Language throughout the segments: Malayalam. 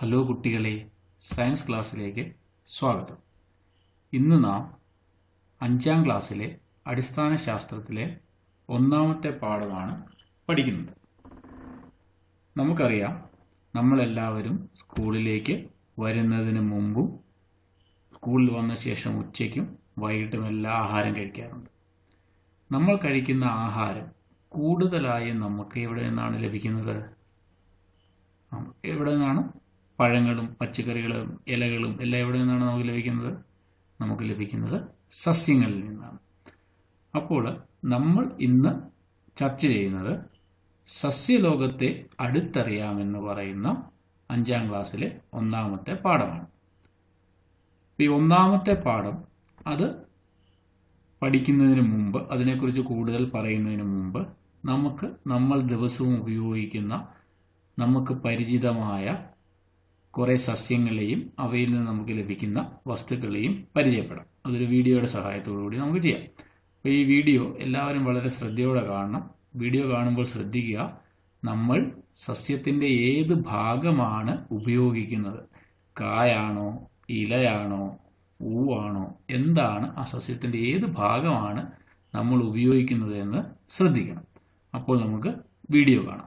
ഹലോ കുട്ടികളെ സയൻസ് ക്ലാസ്സിലേക്ക് സ്വാഗതം ഇന്ന് നാം അഞ്ചാം ക്ലാസ്സിലെ അടിസ്ഥാന ശാസ്ത്രത്തിലെ ഒന്നാമത്തെ പാഠമാണ് പഠിക്കുന്നത് നമുക്കറിയാം നമ്മളെല്ലാവരും സ്കൂളിലേക്ക് വരുന്നതിന് മുമ്പും സ്കൂളിൽ വന്ന ശേഷം ഉച്ചയ്ക്കും വൈകിട്ടും എല്ലാം ആഹാരം കഴിക്കാറുണ്ട് നമ്മൾ കഴിക്കുന്ന ആഹാരം കൂടുതലായും നമുക്ക് എവിടെ നിന്നാണ് ലഭിക്കുന്നത് ആ, എവിടെ നിന്നാണ് പഴങ്ങളും പച്ചക്കറികളും ഇലകളും എല്ലാം എവിടെ നിന്നാണ് നമുക്ക് ലഭിക്കുന്നത് നമുക്ക് ലഭിക്കുന്നത് സസ്യങ്ങളിൽ നിന്നാണ് അപ്പോൾ നമ്മൾ ഇന്ന് ചർച്ച ചെയ്യുന്നത് സസ്യലോകത്തെ അടുത്തറിയാമെന്ന് പറയുന്ന അഞ്ചാം ക്ലാസ്സിലെ ഒന്നാമത്തെ പാഠമാണ് ഈ ഒന്നാമത്തെ പാഠം അത് പഠിക്കുന്നതിന് മുമ്പ് അതിനെക്കുറിച്ച് കൂടുതൽ പറയുന്നതിന് മുമ്പ് നമുക്ക് നമ്മൾ ദിവസവും ഉപയോഗിക്കുന്ന നമുക്ക് പരിചിതമായ കുറേ സസ്യങ്ങളെയും അവയിൽ നിന്ന് നമുക്ക് ലഭിക്കുന്ന വസ്തുക്കളെയും പരിചയപ്പെടാം അതൊരു വീഡിയോയുടെ സഹായത്തോടു കൂടി നമുക്ക് ചെയ്യാം അപ്പോൾ ഈ വീഡിയോ എല്ലാവരും വളരെ ശ്രദ്ധയോടെ കാണണം വീഡിയോ കാണുമ്പോൾ ശ്രദ്ധിക്കുക നമ്മൾ സസ്യത്തിൻ്റെ ഏത് ഭാഗമാണ് ഉപയോഗിക്കുന്നത് കായാണോ ഇലയാണോ പൂവാണോ എന്താണ് ആ സസ്യത്തിൻ്റെ ഏത് ഭാഗമാണ് നമ്മൾ ഉപയോഗിക്കുന്നത് എന്ന് ശ്രദ്ധിക്കണം അപ്പോൾ നമുക്ക് വീഡിയോ കാണാം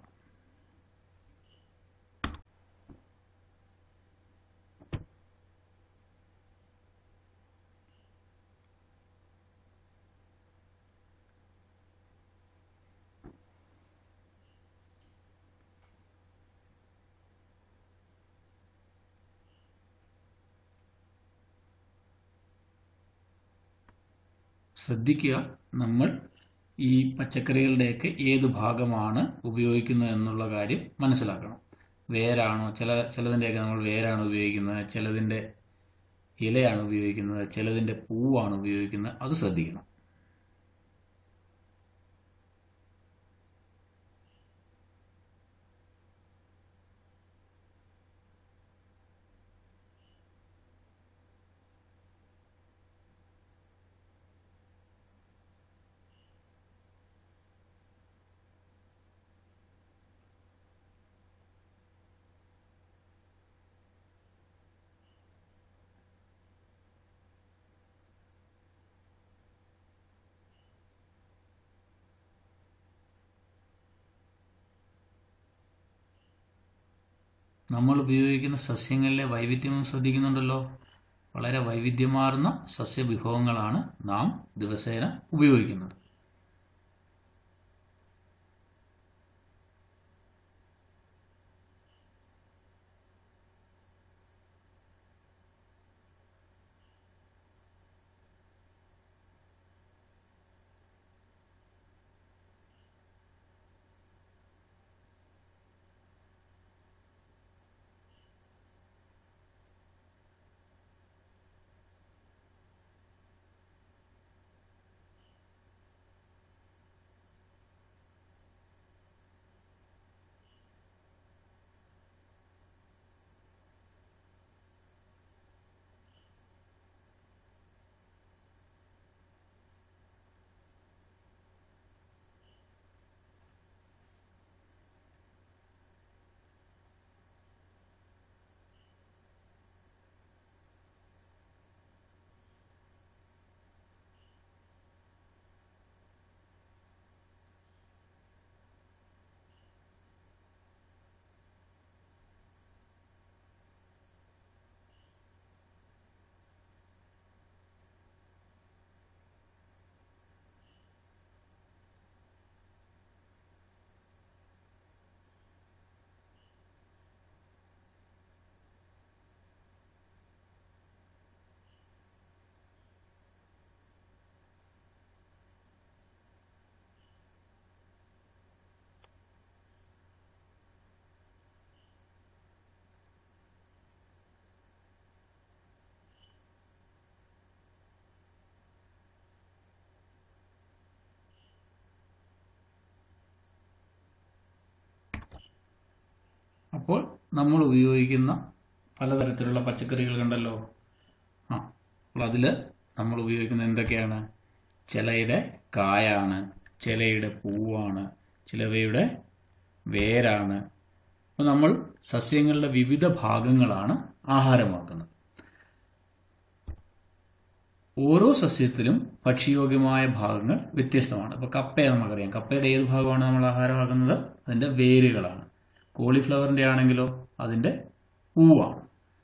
ശ്രദ്ധിക്കുക നമ്മൾ ഈ പച്ചക്കറികളുടെയൊക്കെ ഏത് ഭാഗമാണ് ഉപയോഗിക്കുന്നത് എന്നുള്ള കാര്യം മനസ്സിലാക്കണം വേരാണോ ചില ചിലതിൻ്റെയൊക്കെ നമ്മൾ വേരാണ് ഉപയോഗിക്കുന്നത് ചിലതിൻ്റെ ഇലയാണ് ഉപയോഗിക്കുന്നത് ചിലതിൻ്റെ പൂവാണ് ഉപയോഗിക്കുന്നത് അത് ശ്രദ്ധിക്കണം നമ്മൾ ഉപയോഗിക്കുന്ന സസ്യങ്ങളിലെ വൈവിധ്യം ശ്രദ്ധിക്കുന്നുണ്ടല്ലോ വളരെ വൈവിധ്യമാർന്ന സസ്യവിഭവങ്ങളാണ് നാം ദിവസേന ഉപയോഗിക്കുന്നത് അപ്പോൾ നമ്മൾ ഉപയോഗിക്കുന്ന പലതരത്തിലുള്ള പച്ചക്കറികൾ കണ്ടല്ലോ ആ അപ്പോൾ അതിൽ നമ്മൾ ഉപയോഗിക്കുന്ന എന്തൊക്കെയാണ് ചിലയുടെ കായാണ് ചിലയുടെ പൂവാണ് ചിലവയുടെ വേരാണ് അപ്പോൾ നമ്മൾ സസ്യങ്ങളുടെ വിവിധ ഭാഗങ്ങളാണ് ആഹാരമാക്കുന്നത് ഓരോ സസ്യത്തിലും ഭക്ഷ്യയോഗ്യമായ ഭാഗങ്ങൾ വ്യത്യസ്തമാണ് ഇപ്പോൾ കപ്പയെ നമുക്കറിയാം കപ്പയുടെ ഏത് ഭാഗമാണ് നമ്മൾ ആഹാരമാക്കുന്നത് അതിൻ്റെ വേരുകളാണ് കോളിഫ്ലവറിൻ്റെ ആണെങ്കിലോ അതിൻ്റെ പൂവാണ്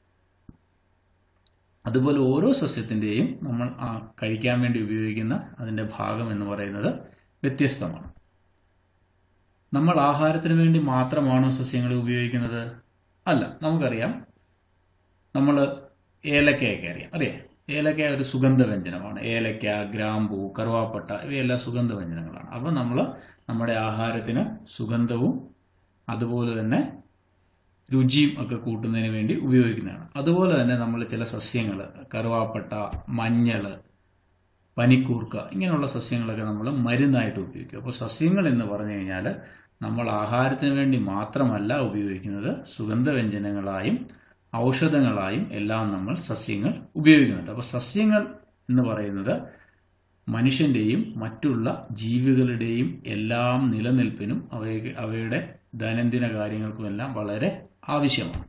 അതുപോലെ ഓരോ സസ്യത്തിൻ്റെയും നമ്മൾ ആ കഴിക്കാൻ വേണ്ടി ഉപയോഗിക്കുന്ന അതിൻ്റെ ഭാഗം എന്ന് പറയുന്നത് വ്യത്യസ്തമാണ് നമ്മൾ ആഹാരത്തിന് വേണ്ടി മാത്രമാണോ സസ്യങ്ങളെ ഉപയോഗിക്കുന്നത് അല്ല നമുക്കറിയാം നമ്മൾ ഏലക്കയൊക്കെ അറിയാം അറിയാം ഏലക്ക ഒരു സുഗന്ധവ്യഞ്ജനമാണ് ഏലക്ക ഗ്രാമ്പൂ കറുവാപ്പട്ട ഇവയെല്ലാം സുഗന്ധവ്യഞ്ജനങ്ങളാണ് അപ്പോൾ നമ്മൾ നമ്മുടെ ആഹാരത്തിന് സുഗന്ധവും അതുപോലെ തന്നെ രുചിയും ഒക്കെ കൂട്ടുന്നതിന് വേണ്ടി ഉപയോഗിക്കുന്നതാണ് അതുപോലെ തന്നെ നമ്മൾ ചില സസ്യങ്ങൾ കറുവാപ്പട്ട മഞ്ഞൾ പനിക്കൂർക്ക ഇങ്ങനെയുള്ള സസ്യങ്ങളൊക്കെ നമ്മൾ മരുന്നായിട്ട് ഉപയോഗിക്കും അപ്പോൾ സസ്യങ്ങൾ എന്ന് പറഞ്ഞു കഴിഞ്ഞാൽ നമ്മൾ ആഹാരത്തിന് വേണ്ടി മാത്രമല്ല ഉപയോഗിക്കുന്നത് സുഗന്ധവ്യഞ്ജനങ്ങളായും ഔഷധങ്ങളായും എല്ലാം നമ്മൾ സസ്യങ്ങൾ ഉപയോഗിക്കുന്നുണ്ട് അപ്പോൾ സസ്യങ്ങൾ എന്ന് പറയുന്നത് മനുഷ്യന്റെയും മറ്റുള്ള ജീവികളുടെയും എല്ലാം നിലനിൽപ്പിനും അവയെ അവയുടെ ദൈനംദിന കാര്യങ്ങൾക്കുമെല്ലാം വളരെ ആവശ്യമാണ്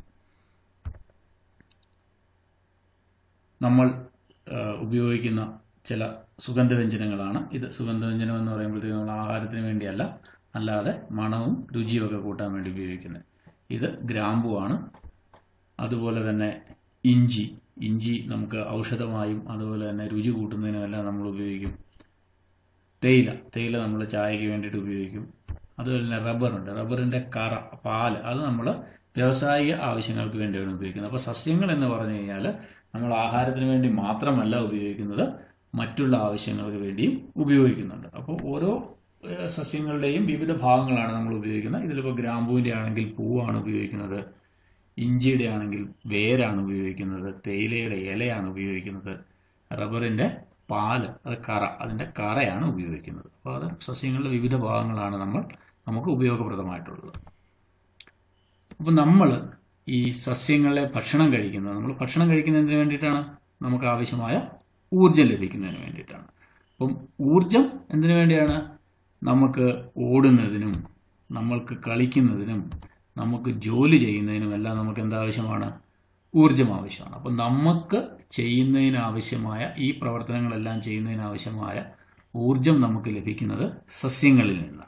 നമ്മൾ ഉപയോഗിക്കുന്ന ചില സുഗന്ധവ്യഞ്ജനങ്ങളാണ് ഇത് സുഗന്ധവ്യഞ്ജനം എന്ന് പറയുമ്പോഴത്തേക്ക് നമ്മൾ ആഹാരത്തിന് വേണ്ടിയല്ല അല്ലാതെ മണവും രുചിയും ഒക്കെ കൂട്ടാൻ വേണ്ടി ഉപയോഗിക്കുന്നത് ഇത് ഗ്രാമ്പുവാണ് അതുപോലെ തന്നെ ഇഞ്ചി ഇഞ്ചി നമുക്ക് ഔഷധമായും അതുപോലെ തന്നെ രുചി കൂട്ടുന്നതിനുമെല്ലാം നമ്മൾ ഉപയോഗിക്കും തേയില തേയില നമ്മൾ ചായക്ക് വേണ്ടിയിട്ട് ഉപയോഗിക്കും അതുപോലെ തന്നെ റബ്ബറുണ്ട് റബ്ബറിൻ്റെ കറ പാല് അത് നമ്മൾ വ്യാവസായിക ആവശ്യങ്ങൾക്ക് വേണ്ടിയാണ് ഉപയോഗിക്കുന്നത് അപ്പോൾ സസ്യങ്ങൾ എന്ന് പറഞ്ഞു കഴിഞ്ഞാൽ നമ്മൾ ആഹാരത്തിന് വേണ്ടി മാത്രമല്ല ഉപയോഗിക്കുന്നത് മറ്റുള്ള ആവശ്യങ്ങൾക്ക് വേണ്ടിയും ഉപയോഗിക്കുന്നുണ്ട് അപ്പോൾ ഓരോ സസ്യങ്ങളുടെയും വിവിധ ഭാഗങ്ങളാണ് നമ്മൾ ഉപയോഗിക്കുന്നത് ഇതിലിപ്പോൾ ഗ്രാമ്പൂവിൻ്റെ ആണെങ്കിൽ പൂവാണ് ഉപയോഗിക്കുന്നത് ഇഞ്ചിയുടെ ആണെങ്കിൽ വേരാണ് ഉപയോഗിക്കുന്നത് തേയിലയുടെ ഇലയാണ് ഉപയോഗിക്കുന്നത് റബ്ബറിൻ്റെ പാല് അത് കറ അതിൻ്റെ കറയാണ് ഉപയോഗിക്കുന്നത് അപ്പോൾ അത് സസ്യങ്ങളുടെ വിവിധ ഭാഗങ്ങളാണ് നമ്മൾ നമുക്ക് ഉപയോഗപ്രദമായിട്ടുള്ളത് അപ്പോൾ നമ്മൾ ഈ സസ്യങ്ങളെ ഭക്ഷണം കഴിക്കുന്നത് നമ്മൾ ഭക്ഷണം കഴിക്കുന്നതിന് വേണ്ടിയിട്ടാണ് നമുക്ക് ആവശ്യമായ ഊർജം ലഭിക്കുന്നതിന് വേണ്ടിയിട്ടാണ് അപ്പം ഊർജം എന്തിനു വേണ്ടിയാണ് നമുക്ക് ഓടുന്നതിനും നമ്മൾക്ക് കളിക്കുന്നതിനും നമുക്ക് ജോലി ചെയ്യുന്നതിനും എല്ലാം നമുക്ക് എന്താവശ്യമാണ് ഊർജം ആവശ്യമാണ് അപ്പം നമുക്ക് ചെയ്യുന്നതിനാവശ്യമായ ഈ പ്രവർത്തനങ്ങളെല്ലാം ചെയ്യുന്നതിനാവശ്യമായ ഊർജം നമുക്ക് ലഭിക്കുന്നത് സസ്യങ്ങളിൽ നിന്നാണ്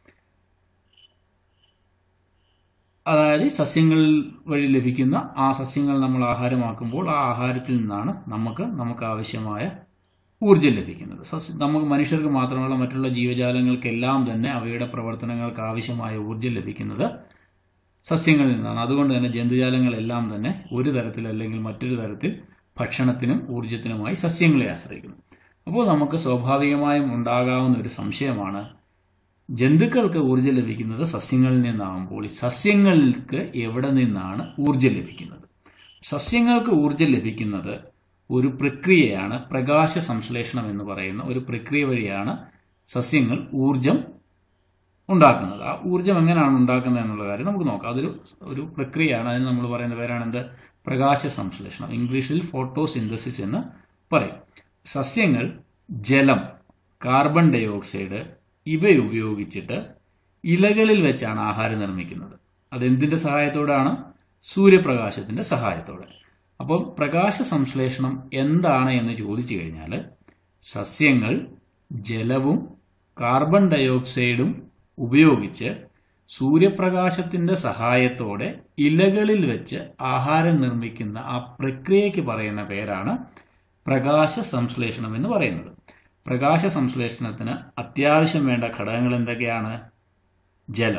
അതായത് സസ്യങ്ങൾ വഴി ലഭിക്കുന്ന ആ സസ്യങ്ങൾ നമ്മൾ ആഹാരമാക്കുമ്പോൾ ആ ആഹാരത്തിൽ നിന്നാണ് നമുക്ക് നമുക്ക് ആവശ്യമായ ഊർജം ലഭിക്കുന്നത് സസ്യ നമുക്ക് മനുഷ്യർക്ക് മാത്രമല്ല മറ്റുള്ള ജീവജാലങ്ങൾക്കെല്ലാം തന്നെ അവയുടെ പ്രവർത്തനങ്ങൾക്ക് ആവശ്യമായ ഊർജം ലഭിക്കുന്നത് സസ്യങ്ങളിൽ നിന്നാണ് അതുകൊണ്ട് തന്നെ ജന്തുജാലങ്ങളെല്ലാം തന്നെ ഒരു തരത്തിൽ അല്ലെങ്കിൽ മറ്റൊരു തരത്തിൽ ഭക്ഷണത്തിനും ഊർജത്തിനുമായി സസ്യങ്ങളെ ആശ്രയിക്കുന്നു അപ്പോൾ നമുക്ക് സ്വാഭാവികമായും ഉണ്ടാകാവുന്ന ഒരു സംശയമാണ് ജന്തുക്കൾക്ക് ഊർജ്ജം ലഭിക്കുന്നത് സസ്യങ്ങളിൽ നിന്നാകുമ്പോൾ ഈ സസ്യങ്ങൾക്ക് എവിടെ നിന്നാണ് ഊർജ്ജം ലഭിക്കുന്നത് സസ്യങ്ങൾക്ക് ഊർജ്ജം ലഭിക്കുന്നത് ഒരു പ്രക്രിയയാണ് പ്രകാശ സംശ്ലേഷണം എന്ന് പറയുന്ന ഒരു പ്രക്രിയ വഴിയാണ് സസ്യങ്ങൾ ഊർജം ഉണ്ടാക്കുന്നത് ആ ഊർജം എങ്ങനെയാണ് ഉണ്ടാക്കുന്നത് എന്നുള്ള കാര്യം നമുക്ക് നോക്കാം അതൊരു ഒരു പ്രക്രിയയാണ് അതിന് നമ്മൾ പറയുന്ന പേരാണ് എന്ത് പ്രകാശ സംശ്ലേഷണം ഇംഗ്ലീഷിൽ ഫോട്ടോസിന്തസിസ് എന്ന് പറയും സസ്യങ്ങൾ ജലം കാർബൺ ഡൈ ഓക്സൈഡ് ഇവ ഉപയോഗിച്ചിട്ട് ഇലകളിൽ വെച്ചാണ് ആഹാരം നിർമ്മിക്കുന്നത് അതെന്തിന്റെ സഹായത്തോടാണ് സൂര്യപ്രകാശത്തിന്റെ സഹായത്തോടെ അപ്പോൾ പ്രകാശ സംശ്ലേഷണം എന്താണ് എന്ന് ചോദിച്ചു കഴിഞ്ഞാൽ സസ്യങ്ങൾ ജലവും കാർബൺ ഡയോക്സൈഡും ഉപയോഗിച്ച് സൂര്യപ്രകാശത്തിന്റെ സഹായത്തോടെ ഇലകളിൽ വെച്ച് ആഹാരം നിർമ്മിക്കുന്ന ആ പ്രക്രിയയ്ക്ക് പറയുന്ന പേരാണ് പ്രകാശ സംശ്ലേഷണം എന്ന് പറയുന്നത് പ്രകാശ സംശ്ലേഷണത്തിന് അത്യാവശ്യം വേണ്ട ഘടകങ്ങൾ എന്തൊക്കെയാണ് ജലം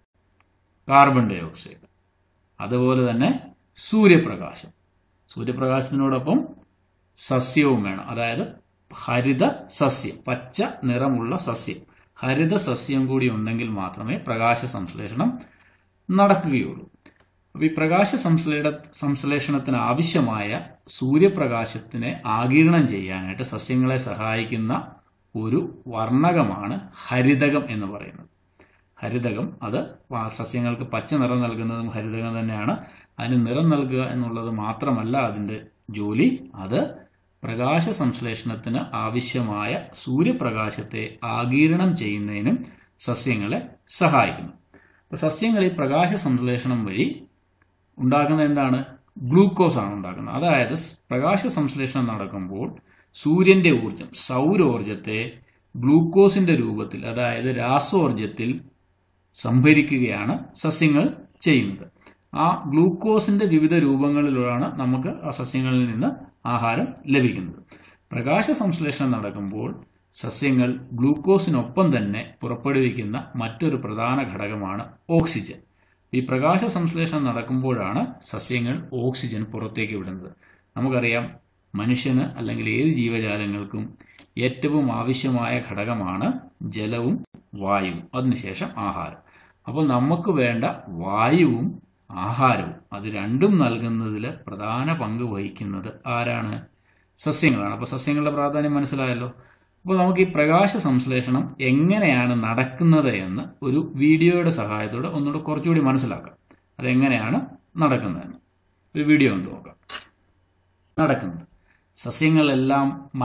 കാർബൺ ഡയോക്സൈഡ് അതുപോലെ തന്നെ സൂര്യപ്രകാശം സൂര്യപ്രകാശത്തിനോടൊപ്പം സസ്യവും വേണം അതായത് ഹരിത സസ്യം പച്ച നിറമുള്ള സസ്യം ഹരിത സസ്യം കൂടി ഉണ്ടെങ്കിൽ മാത്രമേ പ്രകാശ സംശ്ലേഷണം നടക്കുകയുള്ളൂ അപ്പോൾ ഈ പ്രകാശ സംശ്ലേഷ സംശ്ലേഷണത്തിന് ആവശ്യമായ സൂര്യപ്രകാശത്തിനെ ആകിരണം ചെയ്യാനായിട്ട് സസ്യങ്ങളെ സഹായിക്കുന്ന ഒരു വർണ്ണകമാണ് ഹരിതകം എന്ന് പറയുന്നത് ഹരിതകം അത് സസ്യങ്ങൾക്ക് പച്ച നിറം നൽകുന്നതും ഹരിതകം തന്നെയാണ് അതിന് നിറം നൽകുക എന്നുള്ളത് മാത്രമല്ല അതിൻ്റെ ജോലി അത് പ്രകാശ സംശ്ലേഷണത്തിന് ആവശ്യമായ സൂര്യപ്രകാശത്തെ ആകിരണം ചെയ്യുന്നതിനും സസ്യങ്ങളെ സഹായിക്കുന്നു അപ്പോൾ സസ്യങ്ങൾ ഈ പ്രകാശ സംശ്ലേഷണം വഴി ഉണ്ടാക്കുന്നത് എന്താണ് ഗ്ലൂക്കോസ് ആണ് ഉണ്ടാക്കുന്നത് അതായത് പ്രകാശ സംശ്ലേഷണം നടക്കുമ്പോൾ സൂര്യന്റെ ഊർജം സൗരോർജത്തെ ഗ്ലൂക്കോസിന്റെ രൂപത്തിൽ അതായത് രാസോർജത്തിൽ സംഭരിക്കുകയാണ് സസ്യങ്ങൾ ചെയ്യുന്നത് ആ ഗ്ലൂക്കോസിന്റെ വിവിധ രൂപങ്ങളിലാണ് നമുക്ക് ആ സസ്യങ്ങളിൽ നിന്ന് ആഹാരം ലഭിക്കുന്നത് പ്രകാശ സംശ്ലേഷണം നടക്കുമ്പോൾ സസ്യങ്ങൾ ഗ്ലൂക്കോസിനൊപ്പം തന്നെ പുറപ്പെടുവിക്കുന്ന മറ്റൊരു പ്രധാന ഘടകമാണ് ഓക്സിജൻ ഈ പ്രകാശ സംശ്ലേഷണം നടക്കുമ്പോഴാണ് സസ്യങ്ങൾ ഓക്സിജൻ പുറത്തേക്ക് വിടുന്നത് നമുക്കറിയാം മനുഷ്യന് അല്ലെങ്കിൽ ഏത് ജീവജാലങ്ങൾക്കും ഏറ്റവും ആവശ്യമായ ഘടകമാണ് ജലവും വായുവും അതിനുശേഷം ആഹാരം അപ്പോൾ നമുക്ക് വേണ്ട വായുവും ആഹാരവും അത് രണ്ടും നൽകുന്നതിൽ പ്രധാന പങ്ക് വഹിക്കുന്നത് ആരാണ് സസ്യങ്ങളാണ് അപ്പോൾ സസ്യങ്ങളുടെ പ്രാധാന്യം മനസ്സിലായല്ലോ അപ്പോൾ നമുക്ക് ഈ പ്രകാശ സംശ്ലേഷണം എങ്ങനെയാണ് നടക്കുന്നത് എന്ന് ഒരു വീഡിയോയുടെ സഹായത്തോടെ ഒന്നുകൂടെ കുറച്ചുകൂടി മനസ്സിലാക്കാം അതെങ്ങനെയാണ് നടക്കുന്നതെന്ന് ഒരു വീഡിയോ കൊണ്ട് നോക്കാം നടക്കുന്നത് സസ്യങ്ങളെല്ലാം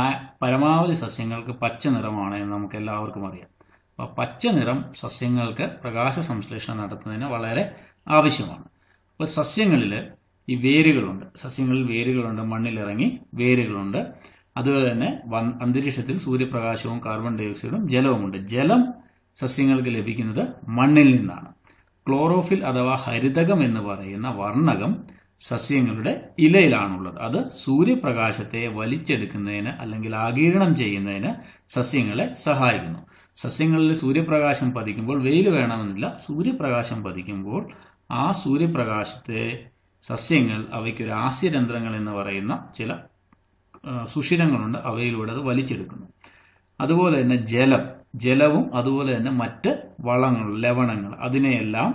പരമാവധി സസ്യങ്ങൾക്ക് പച്ച നിറമാണ് എന്ന് നമുക്ക് എല്ലാവർക്കും അറിയാം അപ്പോൾ പച്ച നിറം സസ്യങ്ങൾക്ക് പ്രകാശ സംശ്ലേഷണം നടത്തുന്നതിന് വളരെ ആവശ്യമാണ് അപ്പോൾ സസ്യങ്ങളിൽ ഈ വേരുകളുണ്ട് സസ്യങ്ങളിൽ വേരുകളുണ്ട് മണ്ണിലിറങ്ങി വേരുകളുണ്ട് അതുപോലെ തന്നെ അന്തരീക്ഷത്തിൽ സൂര്യപ്രകാശവും കാർബൺ ഡയോക്സൈഡും ജലവുമുണ്ട് ജലം സസ്യങ്ങൾക്ക് ലഭിക്കുന്നത് മണ്ണിൽ നിന്നാണ് ക്ലോറോഫിൽ അഥവാ ഹരിതകം എന്ന് പറയുന്ന വർണ്ണകം സസ്യങ്ങളുടെ ഇലയിലാണുള്ളത് അത് സൂര്യപ്രകാശത്തെ വലിച്ചെടുക്കുന്നതിന് അല്ലെങ്കിൽ ആഗീരണം ചെയ്യുന്നതിന് സസ്യങ്ങളെ സഹായിക്കുന്നു സസ്യങ്ങളിൽ സൂര്യപ്രകാശം പതിക്കുമ്പോൾ വെയിൽ വേണമെന്നില്ല സൂര്യപ്രകാശം പതിക്കുമ്പോൾ ആ സൂര്യപ്രകാശത്തെ സസ്യങ്ങൾ അവയ്ക്കൊരു ആസ്യരന്ധ്രങ്ങൾ എന്ന് പറയുന്ന ചില സുഷിരങ്ങളുണ്ട് അവയിലൂടെ അത് വലിച്ചെടുക്കുന്നു അതുപോലെ തന്നെ ജലം ജലവും അതുപോലെ തന്നെ മറ്റ് വളങ്ങൾ ലവണങ്ങൾ അതിനെയെല്ലാം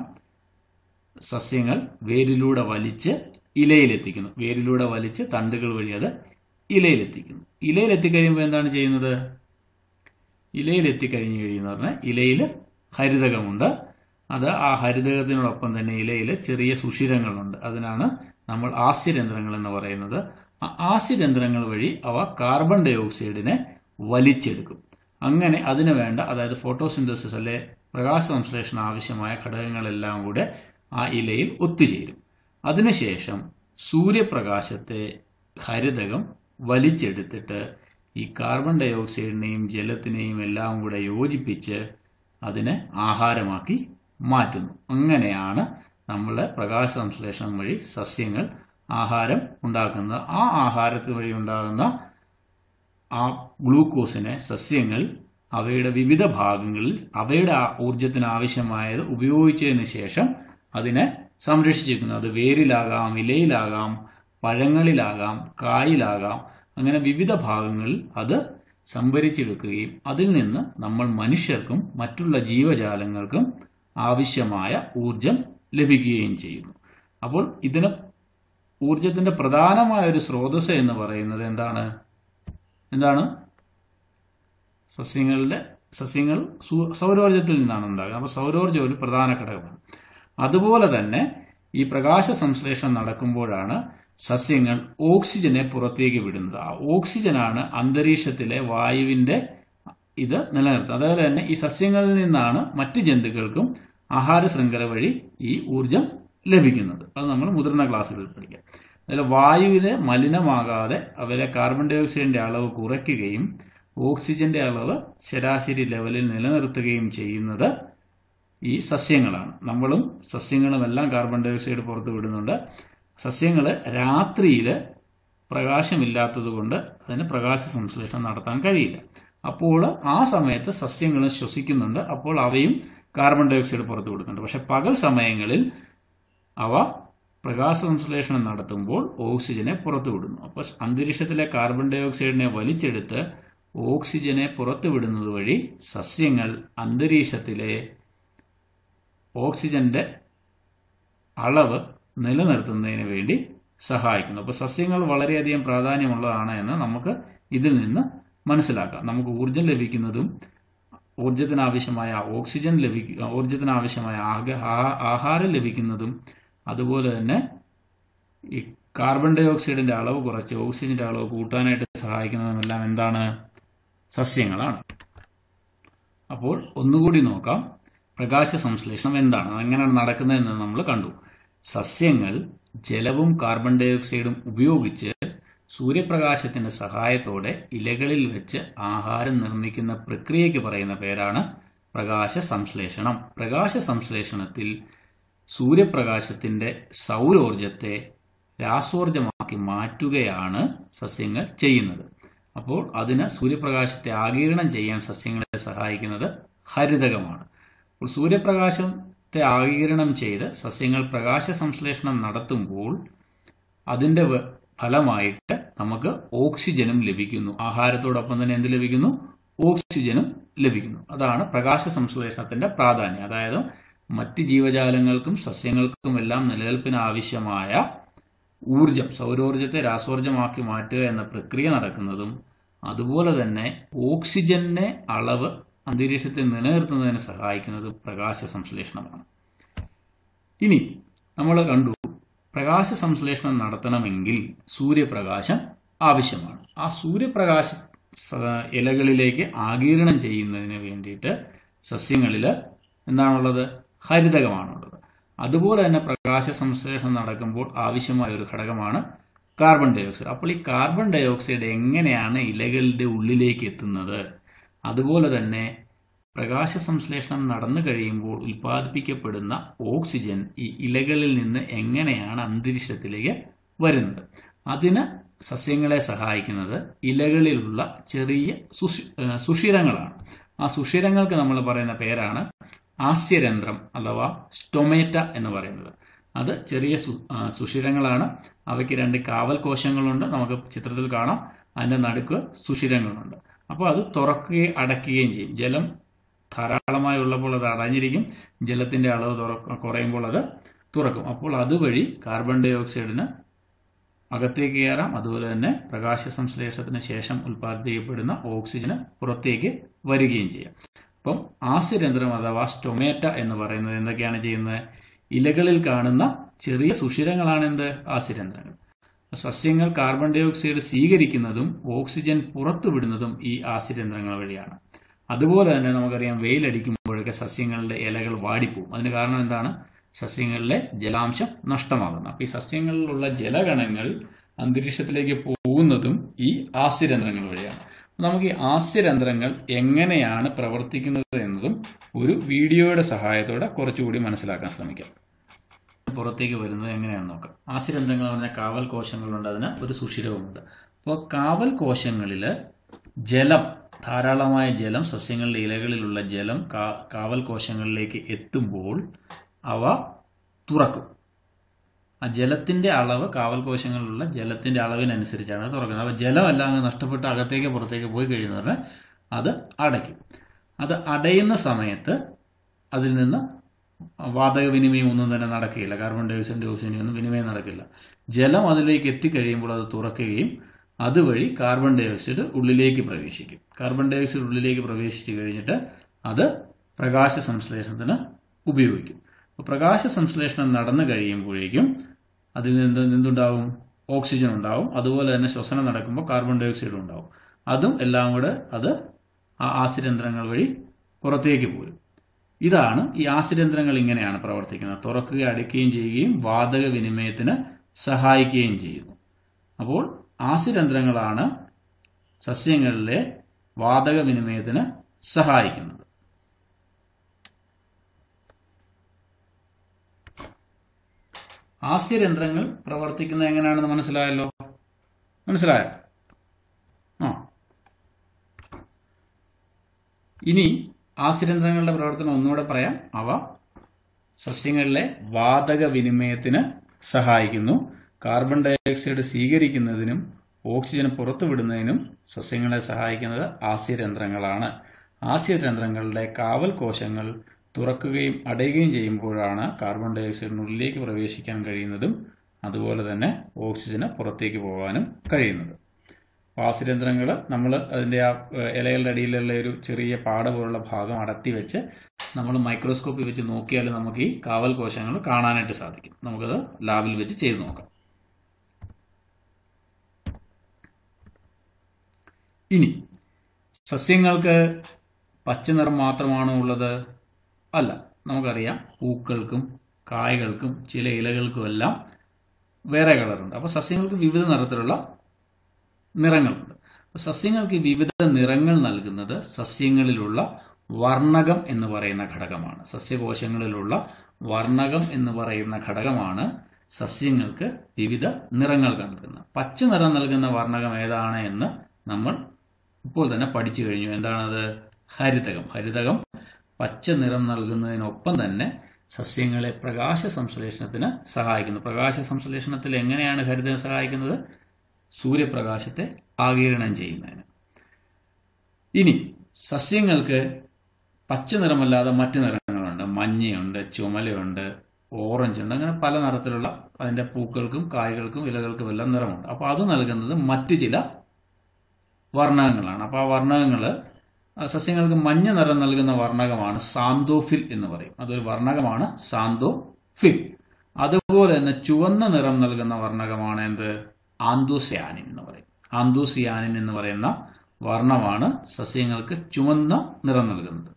സസ്യങ്ങൾ വേരിലൂടെ വലിച്ച് ഇലയിലെത്തിക്കുന്നു വേരിലൂടെ വലിച്ച് തണ്ടുകൾ വഴി അത് ഇലയിലെത്തിക്കുന്നു ഇലയിലെത്തിക്കഴിയുമ്പോൾ എന്താണ് ചെയ്യുന്നത് ഇലയിലെത്തിക്കഴിഞ്ഞു കഴിയുന്ന പറഞ്ഞാൽ ഇലയിൽ ഹരിതകമുണ്ട് അത് ആ ഹരിതകത്തിനോടൊപ്പം തന്നെ ഇലയിൽ ചെറിയ സുഷിരങ്ങളുണ്ട് അതിനാണ് നമ്മൾ ആസ്യരന്ധ്രങ്ങൾ എന്ന് പറയുന്നത് ആ ആസ്യരന്ധ്രങ്ങൾ വഴി അവ കാർബൺ ഡൈ ഓക്സൈഡിനെ വലിച്ചെടുക്കും അങ്ങനെ അതിന് വേണ്ട അതായത് ഫോട്ടോസിന്തസിസ് അല്ലെ പ്രകാശ സംശ്ലേഷണം ആവശ്യമായ ഘടകങ്ങളെല്ലാം കൂടെ ആ ഇലയിൽ ഒത്തുചേരും അതിനുശേഷം സൂര്യപ്രകാശത്തെ ഹരിതകം വലിച്ചെടുത്തിട്ട് ഈ കാർബൺ ഡൈ ഓക്സൈഡിനെയും ജലത്തിനെയും എല്ലാം കൂടെ യോജിപ്പിച്ച് അതിനെ ആഹാരമാക്കി മാറ്റുന്നു അങ്ങനെയാണ് നമ്മൾ പ്രകാശ സംശ്ലേഷണം വഴി സസ്യങ്ങൾ ആഹാരം ഉണ്ടാക്കുന്നത് ആ ആഹാരത്തിന് വഴി ഉണ്ടാകുന്ന ആ ഗ്ലൂക്കോസിനെ സസ്യങ്ങൾ അവയുടെ വിവിധ ഭാഗങ്ങളിൽ അവയുടെ ഊർജത്തിന് ആവശ്യമായത് ഉപയോഗിച്ചതിന് ശേഷം അതിനെ സംരക്ഷിച്ചിരിക്കുന്നു അത് വേരിലാകാം ഇലയിലാകാം പഴങ്ങളിലാകാം കായിലാകാം അങ്ങനെ വിവിധ ഭാഗങ്ങളിൽ അത് സംഭരിച്ചെടുക്കുകയും അതിൽ നിന്ന് നമ്മൾ മനുഷ്യർക്കും മറ്റുള്ള ജീവജാലങ്ങൾക്കും ആവശ്യമായ ഊർജം ലഭിക്കുകയും ചെയ്യുന്നു അപ്പോൾ ഇതിന് ഊർജത്തിന്റെ പ്രധാനമായ ഒരു സ്രോതസ് എന്ന് പറയുന്നത് എന്താണ് എന്താണ് സസ്യങ്ങളുടെ സസ്യങ്ങൾ സൗരോർജത്തിൽ നിന്നാണ് ഉണ്ടാകുന്നത് അപ്പോൾ സൗരോർജ്ജം ഒരു പ്രധാന ഘടകമാണ് അതുപോലെ തന്നെ ഈ പ്രകാശ സംശ്ലേഷണം നടക്കുമ്പോഴാണ് സസ്യങ്ങൾ ഓക്സിജനെ പുറത്തേക്ക് വിടുന്നത് ആ ഓക്സിജനാണ് അന്തരീക്ഷത്തിലെ വായുവിന്റെ ഇത് നിലനിർത്തുന്നത് അതുപോലെ തന്നെ ഈ സസ്യങ്ങളിൽ നിന്നാണ് മറ്റ് ജന്തുക്കൾക്കും ആഹാര ശൃംഖല വഴി ഈ ഊർജം ലഭിക്കുന്നത് അത് നമ്മൾ മുതിർന്ന ക്ലാസ്സുകളിൽ പഠിക്കാം അതിൽ വായുവിനെ മലിനമാകാതെ അവരെ കാർബൺ ഡൈ ഓക്സൈഡിന്റെ അളവ് കുറയ്ക്കുകയും ഓക്സിജന്റെ അളവ് ശരാശരി ലെവലിൽ നിലനിർത്തുകയും ചെയ്യുന്നത് ഈ സസ്യങ്ങളാണ് നമ്മളും സസ്യങ്ങളും എല്ലാം കാർബൺ ഡൈ ഓക്സൈഡ് പുറത്തു വിടുന്നുണ്ട് സസ്യങ്ങൾ രാത്രിയിൽ പ്രകാശമില്ലാത്തത് കൊണ്ട് അതിന് പ്രകാശ സംശ്ലേഷണം നടത്താൻ കഴിയില്ല അപ്പോൾ ആ സമയത്ത് സസ്യങ്ങൾ ശ്വസിക്കുന്നുണ്ട് അപ്പോൾ അവയും കാർബൺ ഡൈ ഓക്സൈഡ് പുറത്തു വിടുന്നുണ്ട് പക്ഷെ പകൽ സമയങ്ങളിൽ അവ പ്രകാശ സംശ്ലേഷണം നടത്തുമ്പോൾ ഓക്സിജനെ പുറത്തുവിടുന്നു അപ്പോൾ അന്തരീക്ഷത്തിലെ കാർബൺ ഡൈ ഓക്സൈഡിനെ വലിച്ചെടുത്ത് ഓക്സിജനെ പുറത്തുവിടുന്നത് വഴി സസ്യങ്ങൾ അന്തരീക്ഷത്തിലെ ഓക്സിജന്റെ അളവ് നിലനിർത്തുന്നതിന് വേണ്ടി സഹായിക്കുന്നു അപ്പോൾ സസ്യങ്ങൾ വളരെയധികം പ്രാധാന്യമുള്ളതാണ് എന്ന് നമുക്ക് ഇതിൽ നിന്ന് മനസ്സിലാക്കാം നമുക്ക് ഊർജം ലഭിക്കുന്നതും ഊർജത്തിന് ആവശ്യമായ ഓക്സിജൻ ലഭിക്കുക ഊർജത്തിന് ആവശ്യമായ ആഹാരം ലഭിക്കുന്നതും അതുപോലെ തന്നെ ഈ കാർബൺ ഡൈ ഓക്സൈഡിന്റെ അളവ് കുറച്ച് ഓക്സിജന്റെ അളവ് കൂട്ടാനായിട്ട് സഹായിക്കുന്നതുമെല്ലാം എന്താണ് സസ്യങ്ങളാണ് അപ്പോൾ ഒന്നുകൂടി നോക്കാം പ്രകാശ സംശ്ലേഷണം എന്താണ് അതെങ്ങനെയാണ് നടക്കുന്നതെന്ന് നമ്മൾ കണ്ടു സസ്യങ്ങൾ ജലവും കാർബൺ ഡൈ ഓക്സൈഡും ഉപയോഗിച്ച് സൂര്യപ്രകാശത്തിന്റെ സഹായത്തോടെ ഇലകളിൽ വെച്ച് ആഹാരം നിർമ്മിക്കുന്ന പ്രക്രിയയ്ക്ക് പറയുന്ന പേരാണ് പ്രകാശ സംശ്ലേഷണം പ്രകാശ സംശ്ലേഷണത്തിൽ സൂര്യപ്രകാശത്തിന്റെ സൗരോർജത്തെ രാസോർജമാക്കി മാറ്റുകയാണ് സസ്യങ്ങൾ ചെയ്യുന്നത് അപ്പോൾ അതിന് സൂര്യപ്രകാശത്തെ ആഗിരണം ചെയ്യാൻ സസ്യങ്ങളെ സഹായിക്കുന്നത് ഹരിതകമാണ് അപ്പോൾ സൂര്യപ്രകാശത്തെ ആഗിരണം ചെയ്ത് സസ്യങ്ങൾ പ്രകാശ സംശ്ലേഷണം നടത്തുമ്പോൾ അതിന്റെ വ- ഫലമായിട്ട് നമുക്ക് ഓക്സിജനും ലഭിക്കുന്നു ആഹാരത്തോടൊപ്പം തന്നെ എന്ത് ലഭിക്കുന്നു ഓക്സിജനും ലഭിക്കുന്നു അതാണ് പ്രകാശ സംശ്ലേഷണത്തിന്റെ പ്രാധാന്യം അതായത് മറ്റ് ജീവജാലങ്ങൾക്കും സസ്യങ്ങൾക്കും എല്ലാം നിലനിൽപ്പിന് ആവശ്യമായ ഊർജം സൗരോർജത്തെ രാസോർജമാക്കി മാറ്റുക എന്ന പ്രക്രിയ നടക്കുന്നതും അതുപോലെ തന്നെ ഓക്സിജന്റെ അളവ് അന്തരീക്ഷത്തിൽ നിലനിർത്തുന്നതിന് സഹായിക്കുന്നതും പ്രകാശ സംശ്ലേഷണമാണ് ഇനി നമ്മൾ കണ്ടു പ്രകാശ സംശ്ലേഷണം നടത്തണമെങ്കിൽ സൂര്യപ്രകാശം ആവശ്യമാണ് ആ സൂര്യപ്രകാശ സ- ഇലകളിലേക്ക് ആഗീരണം ചെയ്യുന്നതിന് വേണ്ടിയിട്ട് സസ്യങ്ങളിൽ എന്താണുള്ളത് ഹരിതകമാണുള്ളത് അതുപോലെ തന്നെ പ്രകാശ സംശ്ലേഷണം നടക്കുമ്പോൾ ആവശ്യമായ ഒരു ഘടകമാണ് കാർബൺ ഡൈ ഓക്സൈഡ് അപ്പോൾ ഈ കാർബൺ ഡൈ ഓക്സൈഡ് എങ്ങനെയാണ് ഇലകളുടെ ഉള്ളിലേക്ക് എത്തുന്നത് അതുപോലെ തന്നെ പ്രകാശ സംശ്ലേഷണം നടന്നു കഴിയുമ്പോൾ ഉൽപ്പാദിപ്പിക്കപ്പെടുന്ന ഓക്സിജൻ ഈ ഇലകളിൽ നിന്ന് എങ്ങനെയാണ് അന്തരീക്ഷത്തിലേക്ക് വരുന്നത് അതിന് സസ്യങ്ങളെ സഹായിക്കുന്നത് ഇലകളിലുള്ള ചെറിയ സുഷി ഏഹ് സുഷിരങ്ങളാണ് ആ സുഷിരങ്ങൾക്ക് നമ്മൾ പറയുന്ന പേരാണ് ആസ്യരന്ധ്രം അഥവാ സ്റ്റൊമേറ്റ എന്ന് പറയുന്നത് അത് ചെറിയ സു- ആ, സുഷിരങ്ങളാണ് അവയ്ക്ക് രണ്ട് കാവൽ കോശങ്ങളുണ്ട് നമുക്ക് ചിത്രത്തിൽ കാണാം അതിന്റെ നടുക്ക് സുഷിരങ്ങളുണ്ട് അപ്പോൾ അത് തുറക്കുകയും അടയ്ക്കുകയും ചെയ്യും ജലം ധാരാളമായി ഉള്ളപ്പോൾ അത് അടഞ്ഞിരിക്കും ജലത്തിന്റെ അളവ് തുറ- കുറയുമ്പോൾ അത് തുറക്കും അപ്പോൾ അതുവഴി കാർബൺ ഡൈ ഓക്സൈഡിന് അകത്തേക്ക് കയറാം അതുപോലെ തന്നെ പ്രകാശ സംശ്ലേഷണത്തിന് ശേഷം ഉൽപ്പാദിപ്പിക്കപ്പെടുന്ന ഓക്സിജന് പുറത്തേക്ക് വരികയും ചെയ്യാം അപ്പം ആസ്യരന്ധ്രം അഥവാ സ്റ്റൊമേറ്റ എന്ന് പറയുന്നത് എന്തൊക്കെയാണ് ചെയ്യുന്നത് ഇലകളിൽ കാണുന്ന ചെറിയ സുഷിരങ്ങളാണ് എന്ത് ആസ്യരന്ധ്രങ്ങൾ സസ്യങ്ങൾ കാർബൺ ഡൈ ഓക്സൈഡ് സ്വീകരിക്കുന്നതും ഓക്സിജൻ പുറത്തുവിടുന്നതും ഈ ആസ്യരന്ധ്രങ്ങൾ വഴിയാണ് അതുപോലെ തന്നെ നമുക്കറിയാം വെയിലടിക്കുമ്പോഴൊക്കെ സസ്യങ്ങളുടെ ഇലകൾ വാടിപ്പോവും അതിന് കാരണം എന്താണ് സസ്യങ്ങളിലെ ജലാംശം നഷ്ടമാകുന്നു അപ്പൊ ഈ സസ്യങ്ങളിലുള്ള ജലകണങ്ങൾ അന്തരീക്ഷത്തിലേക്ക് പോകുന്നതും ഈ ആസ്യരന്ധ്രങ്ങൾ വഴിയാണ് നമുക്ക് ഈ ആസ്യരന്ധ്രങ്ങൾ എങ്ങനെയാണ് പ്രവർത്തിക്കുന്നത് എന്നതും ഒരു വീഡിയോയുടെ സഹായത്തോടെ കുറച്ചുകൂടി മനസ്സിലാക്കാൻ ശ്രമിക്കാം പുറത്തേക്ക് വരുന്നത് എങ്ങനെയാണെന്ന് നോക്കാം ആസ്യരന്ധ്രങ്ങൾ എന്ന് പറഞ്ഞാൽ കാവൽ കോശങ്ങളുണ്ട് അതിന് ഒരു സുഷിരവുമുണ്ട് അപ്പോൾ കാവൽ കോശങ്ങളിൽ ജലം ധാരാളമായ ജലം സസ്യങ്ങളുടെ ഇലകളിലുള്ള ജലം കാ- കാവൽ കോശങ്ങളിലേക്ക് എത്തുമ്പോൾ അവ തുറക്കും ആ ജലത്തിന്റെ അളവ് കാവൽ കോശങ്ങളിലുള്ള ജലത്തിന്റെ അളവിനനുസരിച്ചാണ് അത് തുറക്കുന്നത് അപ്പോൾ ജലമല്ല അങ്ങ് നഷ്ടപ്പെട്ട് അകത്തേക്ക് പുറത്തേക്ക് പോയി കഴിയുന്നവരെ അത് അടയ്ക്കും അത് അടയുന്ന സമയത്ത് അതിൽ നിന്ന് വാതക വിനിമയം ഒന്നും തന്നെ നടക്കുകയില്ല കാർബൺ ഡൈ ഓക്സൈഡിന്റെ ഓക്സിജൻ ഒന്നും വിനിമയം നടക്കില്ല ജലം അതിലേക്ക് എത്തിക്കഴിയുമ്പോൾ അത് തുറക്കുകയും അതുവഴി കാർബൺ ഡൈ ഓക്സൈഡ് ഉള്ളിലേക്ക് പ്രവേശിക്കും കാർബൺ ഡൈ ഓക്സൈഡ് ഉള്ളിലേക്ക് പ്രവേശിച്ചു കഴിഞ്ഞിട്ട് അത് പ്രകാശ സംശ്ലേഷണത്തിന് ഉപയോഗിക്കും അപ്പോൾ പ്രകാശ സംശ്ലേഷണം നടന്നു കഴിയുമ്പോഴേക്കും അതിൽ നിന്ന് എന്തുണ്ടാവും ഓക്സിജൻ ഉണ്ടാവും അതുപോലെ തന്നെ ശ്വസനം നടക്കുമ്പോൾ കാർബൺ ഡൈ ഓക്സൈഡ് ഉണ്ടാവും അതും എല്ലാം കൂടെ അത് ആ ആസിരന്ധ്രങ്ങൾ വഴി പുറത്തേക്ക് പോരും ഇതാണ് ഈ ആസിരന്ധ്രങ്ങൾ ഇങ്ങനെയാണ് പ്രവർത്തിക്കുന്നത് തുറക്കുകയും അടയ്ക്കുകയും ചെയ്യുകയും വാതക വിനിമയത്തിന് സഹായിക്കുകയും ചെയ്യുന്നു അപ്പോൾ ആസിരന്ധ്രങ്ങളാണ് സസ്യങ്ങളിലെ വാതക വിനിമയത്തിന് സഹായിക്കുന്നത് ആസ്യരന്ധ്രങ്ങൾ പ്രവർത്തിക്കുന്നത് എങ്ങനെയാണെന്ന് മനസ്സിലായല്ലോ മനസ്സിലായോ ആ ഇനി ആസ്യരന്ധ്രങ്ങളുടെ പ്രവർത്തനം ഒന്നുകൂടെ പറയാം അവ സസ്യങ്ങളിലെ വാതക വിനിമയത്തിന് സഹായിക്കുന്നു കാർബൺ ഡൈ ഓക്സൈഡ് സ്വീകരിക്കുന്നതിനും ഓക്സിജൻ പുറത്തുവിടുന്നതിനും സസ്യങ്ങളെ സഹായിക്കുന്നത് ആസ്യരന്ധ്രങ്ങളാണ് ആസ്യരന്ധ്രങ്ങളുടെ കാവൽ കോശങ്ങൾ തുറക്കുകയും അടയുകയും ചെയ്യുമ്പോഴാണ് കാർബൺ ഡൈ ഓക്സൈഡിനുള്ളിലേക്ക് പ്രവേശിക്കാൻ കഴിയുന്നതും അതുപോലെ തന്നെ ഓക്സിജന് പുറത്തേക്ക് പോകാനും കഴിയുന്നത് വാസിരന്ധ്രങ്ങൾ നമ്മൾ അതിന്റെ ആ ഏഹ്, ഇലകളുടെ അടിയിലുള്ള ഒരു ചെറിയ പാട പോലുള്ള ഭാഗം അടത്തി വെച്ച് നമ്മൾ മൈക്രോസ്കോപ്പിൽ വെച്ച് നോക്കിയാൽ നമുക്ക് ഈ കാവൽ കോശങ്ങൾ കാണാനായിട്ട് സാധിക്കും നമുക്കത് ലാബിൽ വെച്ച് ചെയ്ത് നോക്കാം ഇനി സസ്യങ്ങൾക്ക് പച്ച നിറം മാത്രമാണോ ഉള്ളത് അല്ല നമുക്കറിയാം പൂക്കൾക്കും കായകൾക്കും ചില ഇലകൾക്കും എല്ലാം വേറെ കളറുണ്ട് അപ്പോൾ സസ്യങ്ങൾക്ക് വിവിധ നിറത്തിലുള്ള നിറങ്ങളുണ്ട് അപ്പോൾ സസ്യങ്ങൾക്ക് വിവിധ നിറങ്ങൾ നൽകുന്നത് സസ്യങ്ങളിലുള്ള വർണ്ണകം എന്ന് പറയുന്ന ഘടകമാണ് സസ്യകോശങ്ങളിലുള്ള വർണ്ണകം എന്ന് പറയുന്ന ഘടകമാണ് സസ്യങ്ങൾക്ക് വിവിധ നിറങ്ങൾ നൽകുന്നത് പച്ച നിറം നൽകുന്ന വർണ്ണകം ഏതാണ് എന്ന് നമ്മൾ ഇപ്പോൾ തന്നെ പഠിച്ചു കഴിഞ്ഞു എന്താണത് ഹരിതകം ഹരിതകം പച്ച നിറം നൽകുന്നതിനൊപ്പം തന്നെ സസ്യങ്ങളെ പ്രകാശ സംശ്ലേഷണത്തിന് സഹായിക്കുന്നു പ്രകാശ സംശ്ലേഷണത്തിൽ എങ്ങനെയാണ് ഹരിതകം സഹായിക്കുന്നത് സൂര്യപ്രകാശത്തെ ആകിരണം ചെയ്യുന്നതിന് ഇനി സസ്യങ്ങൾക്ക് പച്ച നിറമല്ലാതെ മറ്റു നിറങ്ങളുണ്ട് മഞ്ഞയുണ്ട് ചുമലയുണ്ട് ഓറഞ്ച് ഉണ്ട് അങ്ങനെ പല നിറത്തിലുള്ള അതിന്റെ പൂക്കൾക്കും കായ്കൾക്കും ഇലകൾക്കും എല്ലാം നിറമുണ്ട് അപ്പോൾ അത് നൽകുന്നത് മറ്റു ചില വർണ്ണകങ്ങളാണ് അപ്പോൾ ആ വർണ്ണകങ്ങൾ സസ്യങ്ങൾക്ക് മഞ്ഞ നിറം നൽകുന്ന വർണ്ണകമാണ് സാന്തോഫിൽ എന്ന് പറയും അതൊരു വർണ്ണകമാണ് സാന്തോഫിൽ അതുപോലെ തന്നെ ചുവന്ന നിറം നൽകുന്ന വർണ്ണകമാണ് എന്ത് ആന്തോസിയാനിൻ എന്ന് പറയും ആന്തോസിയാനിൻ എന്ന് പറയുന്ന വർണ്ണമാണ് സസ്യങ്ങൾക്ക് ചുവന്ന നിറം നൽകുന്നത്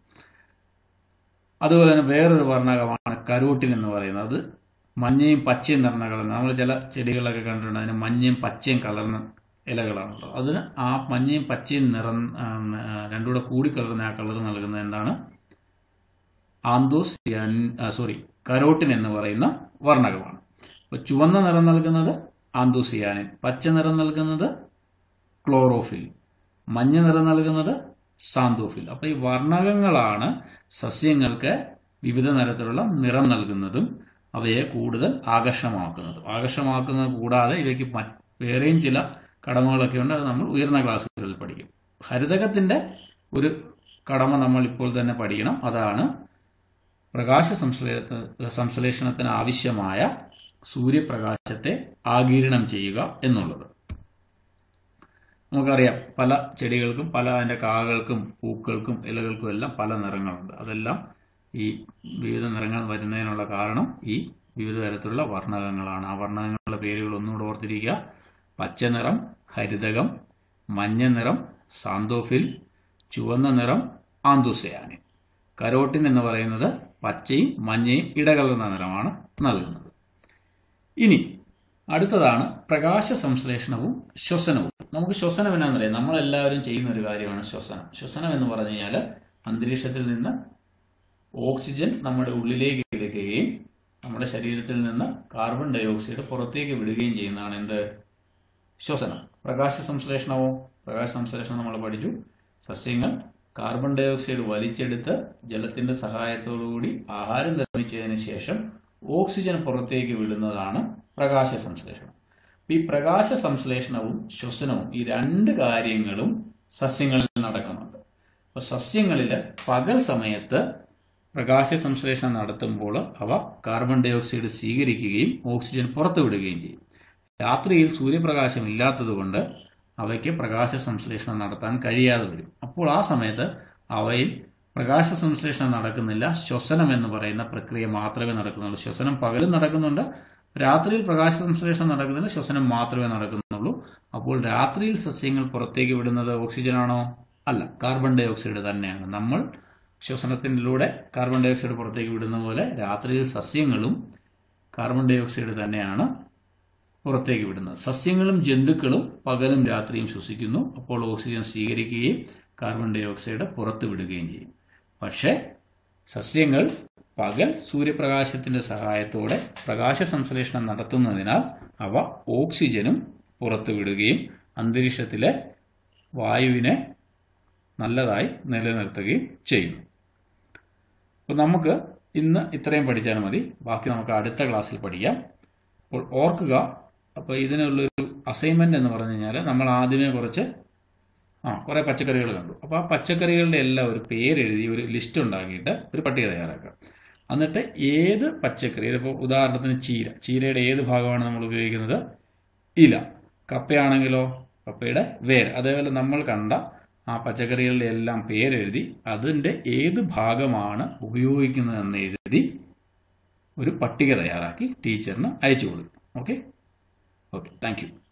അതുപോലെ തന്നെ വേറൊരു വർണ്ണകമാണ് കരോട്ടിൻ എന്ന് പറയുന്നത് അത് മഞ്ഞയും പച്ചയും നിറഞ്ഞ കളർ നമ്മൾ ചില ചെടികളൊക്കെ കണ്ടിട്ടുണ്ട് അതിന് മഞ്ഞയും പച്ചയും കലർന്ന ഇലകളാണല്ലോ അതിന് ആ മഞ്ഞയും പച്ചയും നിറം രണ്ടുകൂടെ കൂടി കലർന്ന ആ കളർ നൽകുന്നത് എന്താണ് ആന്തോസ് സോറി കരോട്ടിൻ എന്ന് പറയുന്ന വർണ്ണകമാണ് അപ്പോൾ ചുവന്ന നിറം നൽകുന്നത് ആന്തോസിയാനിൻ പച്ച നിറം നൽകുന്നത് ക്ലോറോഫിൽ മഞ്ഞ നിറം നൽകുന്നത് സാന്തോഫിൽ അപ്പോൾ ഈ വർണ്ണകങ്ങളാണ് സസ്യങ്ങൾക്ക് വിവിധ തരത്തിലുള്ള നിറം നൽകുന്നതും അവയെ കൂടുതൽ ആകർഷമാക്കുന്നതും ആകർഷമാക്കുന്നത് കൂടാതെ ഇവയ്ക്ക് വേറെയും ചില കടമകളൊക്കെ ഉണ്ട് അത് നമ്മൾ ഉയർന്ന ക്ലാസ്സുകളിൽ പഠിക്കും ഹരിതകത്തിന്റെ ഒരു കടമ നമ്മൾ ഇപ്പോൾ തന്നെ പഠിക്കണം അതാണ് പ്രകാശ സംശ്ലേഷണത്തിന് ആവശ്യമായ സൂര്യപ്രകാശത്തെ ആകിരണം ചെയ്യുക എന്നുള്ളത് നമുക്കറിയാം പല ചെടികൾക്കും പല അതിൻ്റെ കാകൾക്കും പൂക്കൾക്കും ഇലകൾക്കും എല്ലാം പല നിറങ്ങളുണ്ട് അതെല്ലാം ഈ വിവിധ നിറങ്ങൾ വരുന്നതിനുള്ള കാരണം ഈ വിവിധ തരത്തിലുള്ള വർണ്ണകങ്ങളാണ് ആ വർണ്ണകങ്ങളുടെ പേരുകൾ ഒന്നുകൂടെ ഓർത്തിരിക്കുക പച്ച നിറം ഹരിതകം മഞ്ഞ നിറം സാന്തോഫിൽ ചുവന്ന നിറം ആന്തോസയാനിൻ കരോട്ടിൻ എന്ന് പറയുന്നത് പച്ചയും മഞ്ഞയും ഇടകലർന്ന നിറമാണ് നൽകുന്നത് ഇനി അടുത്തതാണ് പ്രകാശ സംശ്ലേഷണവും ശ്വസനവും നമുക്ക് ശ്വസനം എന്നാണെന്നറിയാം നമ്മളെല്ലാവരും ചെയ്യുന്ന ഒരു കാര്യമാണ് ശ്വസനം ശ്വസനം എന്ന് പറഞ്ഞു കഴിഞ്ഞാൽ അന്തരീക്ഷത്തിൽ നിന്ന് ഓക്സിജൻ നമ്മുടെ ഉള്ളിലേക്ക് എടുക്കുകയും നമ്മുടെ ശരീരത്തിൽ നിന്ന് കാർബൺ ഡൈ ഓക്സൈഡ് പുറത്തേക്ക് വിടുകയും ചെയ്യുന്നതാണ് എന്ത് ശ്വസനം പ്രകാശ സംശ്ലേഷണമോ പ്രകാശ സംശ്ലേഷണം നമ്മൾ പഠിച്ചു സസ്യങ്ങൾ കാർബൺ ഡൈ ഓക്സൈഡ് വലിച്ചെടുത്ത് ജലത്തിന്റെ സഹായത്തോടുകൂടി ആഹാരം നിർമ്മിച്ചതിന് ശേഷം ഓക്സിജൻ പുറത്തേക്ക് വിടുന്നതാണ് പ്രകാശ സംശ്ലേഷണം ഈ പ്രകാശ സംശ്ലേഷണവും ശ്വസനവും ഈ രണ്ട് കാര്യങ്ങളും സസ്യങ്ങളിൽ നടക്കുന്നുണ്ട് അപ്പൊ സസ്യങ്ങളിൽ പകൽ സമയത്ത് പ്രകാശ സംശ്ലേഷണം നടത്തുമ്പോൾ അവ കാർബൺ ഡൈ ഓക്സൈഡ് സ്വീകരിക്കുകയും ഓക്സിജൻ പുറത്തുവിടുകയും ചെയ്യും രാത്രിയിൽ സൂര്യപ്രകാശം ഇല്ലാത്തതുകൊണ്ട് അവയ്ക്ക് പ്രകാശ സംശ്ലേഷണം നടത്താൻ കഴിയാതെ വരും അപ്പോൾ ആ സമയത്ത് അവയിൽ പ്രകാശ സംശ്ലേഷണം നടക്കുന്നില്ല ശ്വസനം എന്ന് പറയുന്ന പ്രക്രിയ മാത്രമേ നടക്കുന്നുള്ളൂ ശ്വസനം പകലും നടക്കുന്നുണ്ട് രാത്രിയിൽ പ്രകാശ സംശ്ലേഷണം നടക്കുന്നില്ല ശ്വസനം മാത്രമേ നടക്കുന്നുള്ളൂ അപ്പോൾ രാത്രിയിൽ സസ്യങ്ങൾ പുറത്തേക്ക് വിടുന്നത് ഓക്സിജൻ ആണോ അല്ല കാർബൺ ഡൈ ഓക്സൈഡ് തന്നെയാണ് നമ്മൾ ശ്വസനത്തിലൂടെ കാർബൺ ഡൈ ഓക്സൈഡ് പുറത്തേക്ക് വിടുന്ന പോലെ രാത്രിയിൽ സസ്യങ്ങളും കാർബൺ ഡൈ ഓക്സൈഡ് തന്നെയാണ് പുറത്തേക്ക് വിടുന്നത് സസ്യങ്ങളും ജന്തുക്കളും പകലും രാത്രിയും ശ്വസിക്കുന്നു അപ്പോൾ ഓക്സിജൻ സ്വീകരിക്കുകയും കാർബൺ ഡൈ ഓക്സൈഡ് പുറത്തു വിടുകയും ചെയ്യും പക്ഷേ സസ്യങ്ങൾ പകൽ സൂര്യപ്രകാശത്തിന്റെ സഹായത്തോടെ പ്രകാശ സംശ്ലേഷണം നടത്തുന്നതിനാൽ അവ ഓക്സിജനും പുറത്തുവിടുകയും അന്തരീക്ഷത്തിലെ വായുവിനെ നല്ലതായി നിലനിർത്തുകയും ചെയ്യുന്നു അപ്പോൾ നമുക്ക് ഇന്ന് ഇത്രയും പഠിച്ചാൽ മതി ബാക്കി നമുക്ക് അടുത്ത ക്ലാസ്സിൽ പഠിക്കാം അപ്പോൾ ഓർക്കുക അപ്പോൾ ഇതിനുള്ളൊരു അസൈൻമെന്റ് എന്ന് പറഞ്ഞു കഴിഞ്ഞാൽ നമ്മൾ ആദ്യമേ കുറച്ച് ആ കുറേ പച്ചക്കറികൾ കണ്ടു അപ്പോൾ ആ പച്ചക്കറികളുടെ എല്ലാം ഒരു പേരെഴുതി ഒരു ലിസ്റ്റ് ഉണ്ടാക്കിയിട്ട് ഒരു പട്ടിക തയ്യാറാക്കുക എന്നിട്ട് ഏത് പച്ചക്കറി ഇപ്പോൾ ഉദാഹരണത്തിന് ചീര ചീരയുടെ ഏത് ഭാഗമാണ് നമ്മൾ ഉപയോഗിക്കുന്നത് ഇല കപ്പയാണെങ്കിലോ കപ്പയുടെ വേര് അതേപോലെ നമ്മൾ കണ്ട ആ പച്ചക്കറികളുടെ എല്ലാം പേരെഴുതി അതിൻ്റെ ഏത് ഭാഗമാണ് ഉപയോഗിക്കുന്നതെന്ന് എഴുതി ഒരു പട്ടിക തയ്യാറാക്കി ടീച്ചറിന് അയച്ചു കൊടുക്കും ഓക്കെ ഓക്കെ താങ്ക്